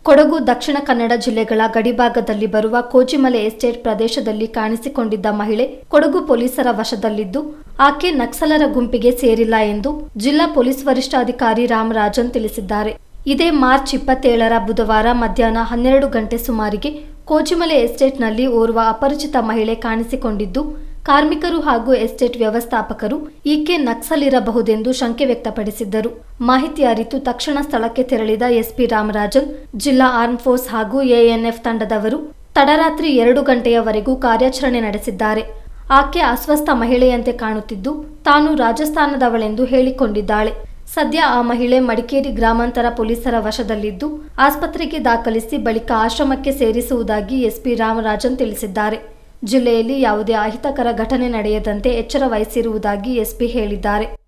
ಕೊಡಗು ದಕ್ಷಿಣ ಕನ್ನಡ ಜಿಲ್ಲೆಗಳ ಗಡಿಭಾಗದಲ್ಲಿ ಬರುವ ಕೋಚಿಮಲೆ ಎಸ್ಟೇಟ್ ಪ್ರದೇಶದಲ್ಲಿ ಕಾಣಿಸಿಕೊಂಡಿದ್ದ ಮಹಿಳೆ ಕೊಡಗು ಪೊಲೀಸರ ವಶದಲ್ಲಿದ್ದು ಆಕೆ ನಕ್ಸಲರ ಗುಂಪಿಗೆ ಸೇರಿಲ್ಲ ಎಂದು ಜಿಲ್ಲಾ ಪೊಲೀಸ್ ವರಿಷ್ಠಾಧಿಕಾರಿ ರಾಮರಾಜನ್ ತಿಳಿಸಿದ್ದಾರೆ ಇದೇ ಮಾರ್ಚ್ ಇಪ್ಪತ್ತೇಳರ ಬುಧವಾರ ಮಧ್ಯಾಹ್ನ ಹನ್ನೆರಡು ಗಂಟೆ ಸುಮಾರಿಗೆ ಕೋಚಿಮಲೆ ಎಸ್ಟೇಟ್ನಲ್ಲಿ ಓರ್ವ ಅಪರಿಚಿತ ಮಹಿಳೆ ಕಾಣಿಸಿಕೊಂಡಿದ್ದು ಕಾರ್ಮಿಕರು ಹಾಗೂ ಎಸ್ಟೇಟ್ ವ್ಯವಸ್ಥಾಪಕರು ಈಕೆ ನಕ್ಸಲಿರಬಹುದೆಂದು ಶಂಕೆ ವ್ಯಕ್ತಪಡಿಸಿದ್ದರು ಮಾಹಿತಿ ಅರಿತು ತಕ್ಷಣ ಸ್ಥಳಕ್ಕೆ ತೆರಳಿದ ಎಸ್ಪಿ ರಾಮರಾಜನ್ ಜಿಲ್ಲಾ ಆರ್ಮ್ ಫೋರ್ಸ್ ಹಾಗೂ ಎಎನ್ಎಫ್ ತಂಡದವರು ತಡರಾತ್ರಿ ಎರಡು ಗಂಟೆಯವರೆಗೂ ಕಾರ್ಯಾಚರಣೆ ನಡೆಸಿದ್ದಾರೆ ಆಕೆ ಅಸ್ವಸ್ಥ ಮಹಿಳೆಯಂತೆ ಕಾಣುತ್ತಿದ್ದು ತಾನು ರಾಜಸ್ಥಾನದವಳೆಂದು ಹೇಳಿಕೊಂಡಿದ್ದಾಳೆ ಸದ್ಯ ಆ ಮಹಿಳೆ ಮಡಿಕೇರಿ ಗ್ರಾಮಾಂತರ ಪೊಲೀಸರ ವಶದಲ್ಲಿದ್ದು ಆಸ್ಪತ್ರೆಗೆ ದಾಖಲಿಸಿ ಬಳಿಕ ಆಶ್ರಮಕ್ಕೆ ಸೇರಿಸುವುದಾಗಿ ಎಸ್ಪಿ ರಾಮರಾಜನ್ ತಿಳಿಸಿದ್ದಾರೆ ಜಿಲ್ಲೆಯಲ್ಲಿ ಯಾವುದೇ ಅಹಿತಕರ ಘಟನೆ ನಡೆಯದಂತೆ ಎಚ್ಚರ ವಹಿಸಿರುವುದಾಗಿ ಎಸ್ಪಿ ಹೇಳಿದ್ದಾರೆ